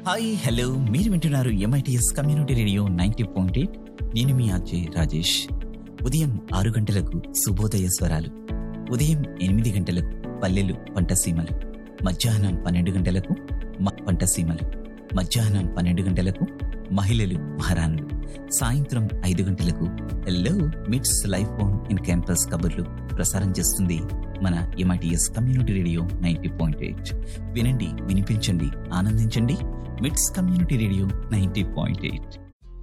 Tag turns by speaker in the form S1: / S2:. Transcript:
S1: hi hello మీరు వింటున్నారు MITS community radio ninety point eight నేను మీ అజయ్ రాజేష్ ఉదయం ఆరు గంటలకు శుభోదయ స్వరాలు ఉదయం ఎనిమిది గంటలకు పల్లెలు పంటసీమలు మధ్యాహ్నం పన్నెండు గంటలకు మ పంటసీమలు మధ్యాహ్నం పన్నెండు గంటలకు మహిళలు మహారాణులు సాయంత్రం ఐదు గంటలకు హలో మిట్స్ లైఫ్ బోన్ ఇన్ క్యాంపస్ కబుర్లు ప్రసారం చేస్తుంది మన MITS community radio ninety point eight వినండి వినిపించండి ఆనందించండి MITS community radio ninety point eight